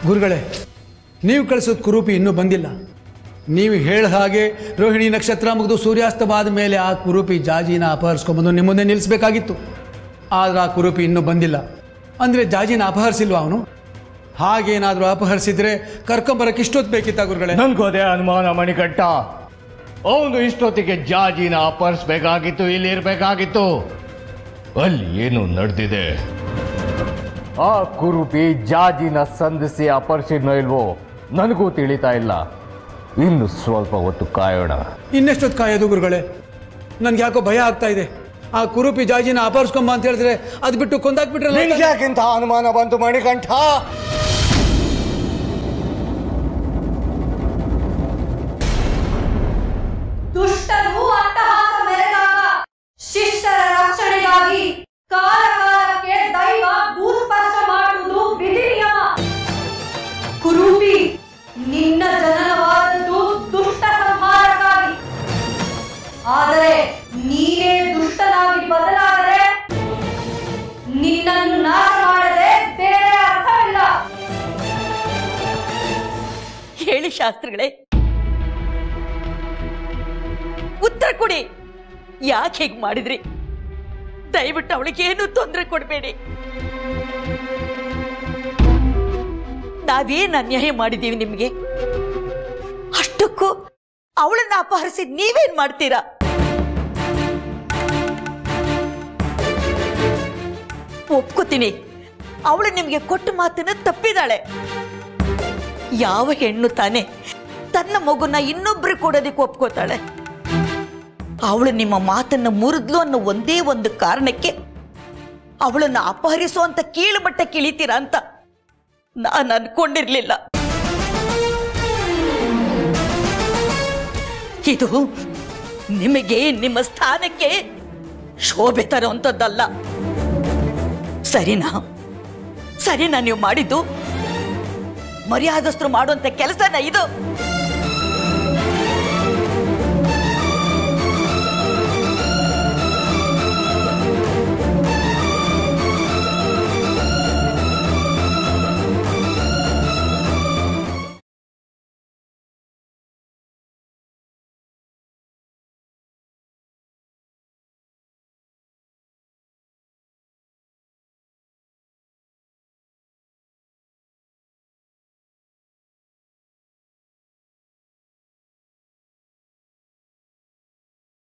ಗುರುಗಳೇ ನೀವು ಕಳಿಸೋದು ಕುರೂಪಿ ಇನ್ನೂ ಬಂದಿಲ್ಲ ನೀವು ಹೇಳ ಹಾಗೆ ರೋಹಿಣಿ ನಕ್ಷತ್ರ ಮುಗಿದು ಸೂರ್ಯಾಸ್ತವಾದ ಮೇಲೆ ಆ ಕುರೂಪಿ ಜಾಜಿನ ಅಪಹರಿಸ್ಕೊಂಬಂದು ನಿಮ್ಮ ಮುಂದೆ ನಿಲ್ಲಿಸಬೇಕಾಗಿತ್ತು ಆದರೆ ಆ ಕುರೂಪಿ ಇನ್ನೂ ಬಂದಿಲ್ಲ ಅಂದರೆ ಜಾಜಿನ ಅಪಹರಿಸಿಲ್ವಾ ಅವನು ಹಾಗೇನಾದರೂ ಅಪಹರಿಸಿದ್ರೆ ಕರ್ಕೊಂಬರಕ್ಕೆ ಇಷ್ಟೊತ್ತು ಬೇಕಿತ್ತ ಗುರುಗಳೇ ನನ್ಗೋದೇ ಅನುಮಾನ ಮಣಿಕಂಠ ಅವನು ಇಷ್ಟೊತ್ತಿಗೆ ಜಾಜಿನ ಅಪಹರಿಸ್ಬೇಕಾಗಿತ್ತು ಇಲ್ಲಿ ಇರ್ಬೇಕಾಗಿತ್ತು ಅಲ್ಲಿ ಏನು ನಡೆದಿದೆ ಆ ಕುರುಪಿ ಜಾಜಿನ ಸಂಧಿಸಿ ಅಪಹರಿಸಿದ್ನೋ ಇಲ್ವೋ ನನಗೂ ತಿಳಿತಾ ಇಲ್ಲ ಇನ್ನು ಸ್ವಲ್ಪ ಹೊತ್ತು ಕಾಯೋಣ ಇನ್ನೆಷ್ಟೊತ್ತು ಕಾಯೋದು ಗುರುಗಳೇ ನನಗೆ ಯಾಕೋ ಭಯ ಆಗ್ತಾ ಇದೆ ಆ ಕುರೂಪಿ ಜಾಜಿನ ಅಪಹರಿಸ್ಕೊಂಬ ಅಂತ ಹೇಳಿದ್ರೆ ಅದು ಬಿಟ್ಟು ಕೊಂದಾಕ್ಬಿಟ್ರಲ್ಲ ಯಾಕಿಂತ ಅನುಮಾನ ಬಂತು ಮಣಿಕಂಠ ದುಷ್ಟರು ಅಟ್ಟಹಾಸ ಮೆರೆದಾಗ ಶಿಷ್ಟರ ರಕ್ಷಣೆಗಾಗಿ ಕಾಲ ಕಾಲಕ್ಕೆ ದೈವ ಭೂಸ್ಪರ್ಶ ಮಾಡುವುದು ವಿಧಿ ನಿಯಮ ಕುರೂಪಿ ನಿನ್ನ ಜನನವಾದದ್ದು ದುಷ್ಟ ಸಂಹಾರಕ್ಕಾಗಿ ಆದರೆ ನೀನೇ ದುಷ್ಟನಾಗಿ ಬದಲಾದರೆ ನಿನ್ನನ್ನು ನಾಶ ಮಾಡದೆ ಬೇರೆ ಅರ್ಥವಿಲ್ಲ ಹೇಳಿ ಶಾಸ್ತ್ರಿಗಳೇ ಉತ್ತರ ಕೊಡಿ ಯಾಕೆ ಹೀಗೆ ಮಾಡಿದ್ರಿ ದಯವಿಟ್ಟು ಅವಳಿಗೆ ಏನು ತೊಂದರೆ ಕೊಡಬೇಡಿ ನಾವೇನ್ ಅನ್ಯಾಯ ಮಾಡಿದ್ದೀವಿ ನಿಮಗೆ ಅಷ್ಟಕ್ಕೂ ಅವಳನ್ನ ಅಪಹರಿಸಿ ನೀವೇನ್ ಮಾಡ್ತೀರಾ ಒಪ್ಕೋತೀನಿ ಅವಳು ನಿಮಗೆ ಕೊಟ್ಟ ಮಾತನ್ನ ತಪ್ಪಿದಾಳೆ ಯಾವ ಹೆಣ್ಣು ತಾನೆ ತನ್ನ ಮಗುನ ಇನ್ನೊಬ್ರು ಕೊಡೋದಕ್ಕೆ ಒಪ್ಕೋತಾಳೆ ಅವಳು ನಿಮ್ಮ ಮಾತನ್ನ ಮುರಿದ್ಲು ಅನ್ನೋ ಒಂದೇ ಒಂದು ಕಾರಣಕ್ಕೆ ಅವಳನ್ನ ಅಪಹರಿಸುವಂತ ಕೀಳು ಮಟ್ಟ ಕಿಳಿತೀರಾ ಅಂತ ನಾನು ಅನ್ಕೊಂಡಿರ್ಲಿಲ್ಲ ಇದು ನಿಮಗೆ ನಿಮ್ಮ ಸ್ಥಾನಕ್ಕೆ ಶೋಭೆ ತರುವಂಥದ್ದಲ್ಲ ಸರಿನಾ ಸರಿನಾ ನೀವು ಮಾಡಿದ್ದು ಮರ್ಯಾದಸ್ಥರು ಮಾಡುವಂತ ಕೆಲಸನ ಇದು